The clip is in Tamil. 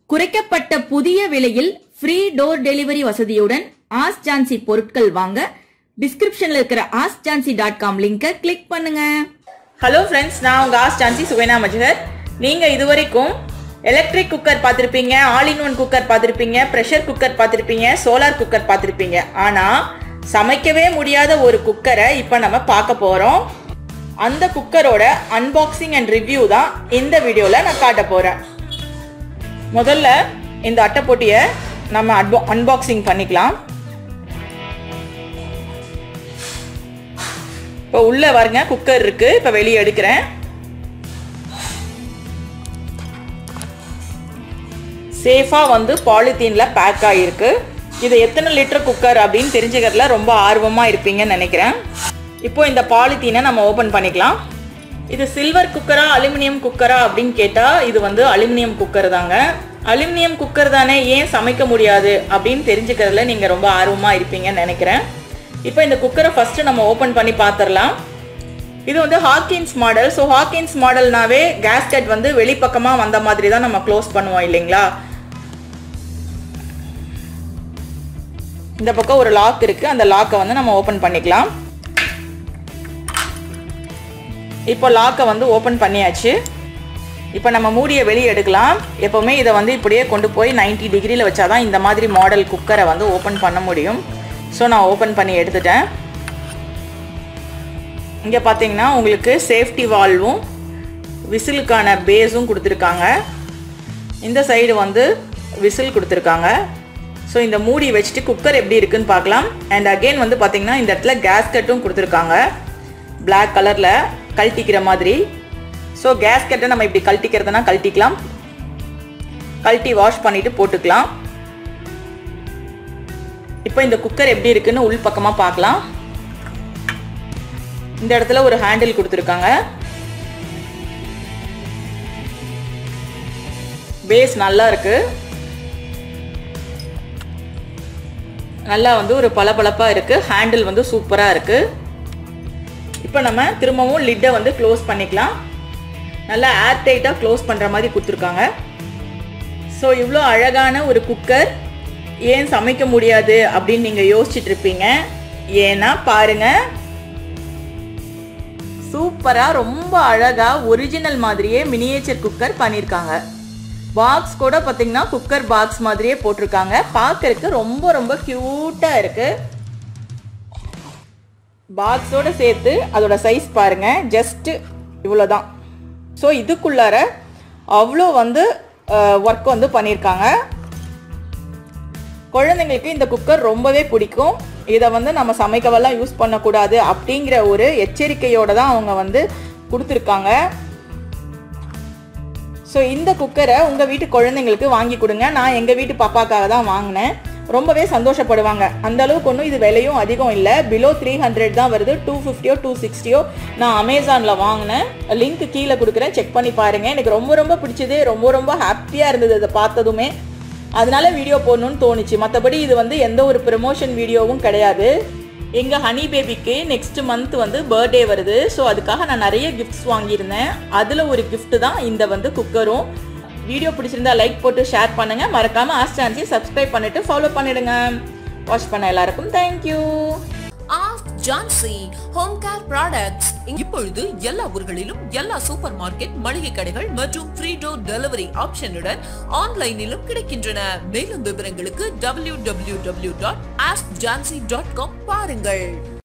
குறைக்கப்பட்ட புதிய விலையில் ஃப்ரீ டோர் டெலிவரி வசதியுடன் ஆஸ் ஜான்சி பொருட்கள் வாங்க டிஸ்கிரிப்ஷன்ல இருக்கிற ஆஸ் ஜான்சி டாட் காம் லிங்கை கிளிக் பண்ணுங்க ஹலோ ஃப்ரெண்ட்ஸ் நான் உங்கள் ஆஸ் சான்சி சுவேனா மஜ்ஹர் நீங்கள் இதுவரைக்கும் எலக்ட்ரிக் குக்கர் பார்த்துருப்பீங்க ஆல் இன் ஒன் குக்கர் பார்த்துருப்பீங்க ப்ரெஷர் குக்கர் பார்த்துருப்பீங்க சோலார் குக்கர் பார்த்துருப்பீங்க ஆனால் சமைக்கவே முடியாத ஒரு குக்கரை இப்போ நம்ம பார்க்க போகிறோம் அந்த குக்கரோட அன்பாக்சிங் அண்ட் ரிவ்யூ தான் இந்த வீடியோவில் நான் காட்ட போகிறேன் முதல்ல இந்த அட்டைப்பொட்டியை நம்ம அட்பா அன்பாக்சிங் பண்ணிக்கலாம் இப்போ உள்ள பாருங்க குக்கர் இருக்கு இப்போ வெளியே எடுக்கிறேன் சேஃபா வந்து பாலித்தீன்ல பேக் ஆகிருக்கு இது எத்தனை லிட்டர் குக்கர் அப்படின்னு தெரிஞ்சுக்கிறதுல ரொம்ப ஆர்வமா இருப்பீங்கன்னு நினைக்கிறேன் இப்போ இந்த பாலித்தீனை நம்ம ஓபன் பண்ணிக்கலாம் இது சில்வர் குக்கரா அலுமினியம் குக்கரா அப்படின்னு கேட்டா இது வந்து அலுமினியம் குக்கர் தாங்க அலுமினியம் குக்கர் தானே ஏன் சமைக்க முடியாது அப்படின்னு தெரிஞ்சுக்கிறதுல நீங்க ரொம்ப ஆர்வமா இருப்பீங்கன்னு நினைக்கிறேன் இப்போ இந்த குக்கரை ஃபர்ஸ்ட் நம்ம ஓபன் பண்ணி பார்த்துடலாம் இது வந்து ஹாக்கின்ஸ் மாடல் ஸோ ஹாக்கின்ஸ் மாடல்னாவே கேஸ்கெட் வந்து வெளிப்பக்கமாக வந்த மாதிரி தான் நம்ம க்ளோஸ் பண்ணுவோம் இல்லைங்களா இந்த பக்கம் ஒரு லாக் இருக்கு அந்த லாக்கை வந்து நம்ம ஓப்பன் பண்ணிக்கலாம் இப்போ லாக்கை வந்து ஓப்பன் பண்ணியாச்சு இப்போ நம்ம மூடியை வெளியே எடுக்கலாம் எப்போவுமே இதை வந்து இப்படியே கொண்டு போய் 90 டிகிரியில் வச்சாதான் இந்த மாதிரி மாடல் குக்கரை வந்து ஓப்பன் பண்ண முடியும் ஸோ நான் ஓப்பன் பண்ணி எடுத்துட்டேன் இங்கே பார்த்தீங்கன்னா உங்களுக்கு சேஃப்டி வால்வும் விசிலுக்கான பேஸும் கொடுத்துருக்காங்க இந்த சைடு வந்து விசில் கொடுத்துருக்காங்க ஸோ இந்த மூடி வச்சுட்டு குக்கர் எப்படி இருக்குன்னு பார்க்கலாம் அண்ட் அகெயின் வந்து பார்த்தீங்கன்னா இந்த இடத்துல கேஸ்கட்டும் கொடுத்துருக்காங்க Black கலரில் கழட்டிக்கிற மாதிரி ஸோ கேஸ்கெட்டை நம்ம இப்படி கழட்டிக்கிறதுனா கழட்டிக்கலாம் கழட்டி வாஷ் பண்ணிட்டு போட்டுக்கலாம் இப்போ இந்த குக்கர் எப்படி இருக்குன்னு உள் பக்கமாக பார்க்கலாம் இந்த இடத்துல ஒரு ஹேண்டில் கொடுத்துருக்காங்க பேஸ் நல்லா இருக்கு நல்லா வந்து ஒரு பளபளப்பா இருக்கு ஹேண்டில் வந்து சூப்பரா இருக்கு இப்போ நம்ம திரும்பவும் லிட்டை வந்து க்ளோஸ் பண்ணிக்கலாம் நல்லா ஏர் டைட்டாக க்ளோஸ் பண்ணுற மாதிரி கொடுத்துருக்காங்க ஸோ இவ்வளோ அழகான ஒரு குக்கர் ஏன் சமைக்க முடியாது அப்படின்னு நீங்கள் யோசிச்சுட்டு இருப்பீங்க ஏன்னா பாருங்க சூப்பராக ரொம்ப அழகாக ஒரிஜினல் மாதிரியே மினியேச்சர் குக்கர் பண்ணியிருக்காங்க பாக்ஸ் கூட பார்த்தீங்கன்னா குக்கர் பாக்ஸ் மாதிரியே போட்டிருக்காங்க பார்க்கறதுக்கு ரொம்ப ரொம்ப க்யூட்டாக இருக்குது பாக்ஸோட சேர்த்து அதோட சைஸ் பாருங்க ஜஸ்ட் இவ்வளோதான் ஸோ இதுக்குள்ளார அவ்வளோ வந்து ஒர்க் வந்து பண்ணியிருக்காங்க குழந்தைங்களுக்கு இந்த குக்கர் ரொம்பவே பிடிக்கும் இதை வந்து நம்ம சமைக்கவெல்லாம் யூஸ் பண்ணக்கூடாது அப்படிங்கிற ஒரு எச்சரிக்கையோட தான் அவங்க வந்து கொடுத்துருக்காங்க ஸோ இந்த குக்கரை உங்கள் வீட்டு குழந்தைங்களுக்கு வாங்கி கொடுங்க நான் எங்கள் வீட்டு பாப்பாக்காக தான் வாங்கினேன் ரொம்பவே சந்தோஷப்படுவாங்க அந்த அளவுக்கு ஒன்றும் இது விலையும் அதிகம் இல்லை பிலோ த்ரீ ஹண்ட்ரட் தான் வருது டூ ஃபிஃப்டியோ டூ சிக்ஸ்டியோ நான் அமேசானில் வாங்கினேன் லிங்க் கீழே கொடுக்குறேன் செக் பண்ணி பாருங்கள் எனக்கு ரொம்ப ரொம்ப பிடிச்சது ரொம்ப ரொம்ப ஹாப்பியாக இருந்தது அதை பார்த்ததுமே அதனால வீடியோ போடணும்னு தோணுச்சு மற்றபடி இது வந்து எந்த ஒரு ப்ரமோஷன் வீடியோவும் கிடையாது எங்கள் ஹனி பேபிக்கு நெக்ஸ்ட் மந்த் வந்து பர்த்டே வருது ஸோ அதுக்காக நான் நிறைய கிஃப்ட்ஸ் வாங்கியிருந்தேன் அதில் ஒரு gift தான் இந்த வந்து குக்கரும் வீடியோ பிடிச்சிருந்தா லைக் போட்டு ஷேர் பண்ணுங்க மறக்காம ஆஸ்டான்சி சப்ஸ்கிரைப் பண்ணிட்டு ஃபாலோ பண்ணிடுங்க வாட்ச் பண்ண எல்லாருக்கும் தேங்க்யூ ஆஸ்க் ஜான்சி ஹோம் கேர் ப்ராடக்ட்ஸ் இப்பொழுது எல்லா ஊர்களிலும் எல்லா சூப்பர் மார்க்கெட் மளிகை கடைகள் மற்றும் ஃப்ரீ டோர் டெலிவரி ஆப்ஷனுடன் ஆன்லைனிலும் கிடைக்கின்றன மேலும் விவரங்களுக்கு www.askjansi.com டாட் பாருங்கள்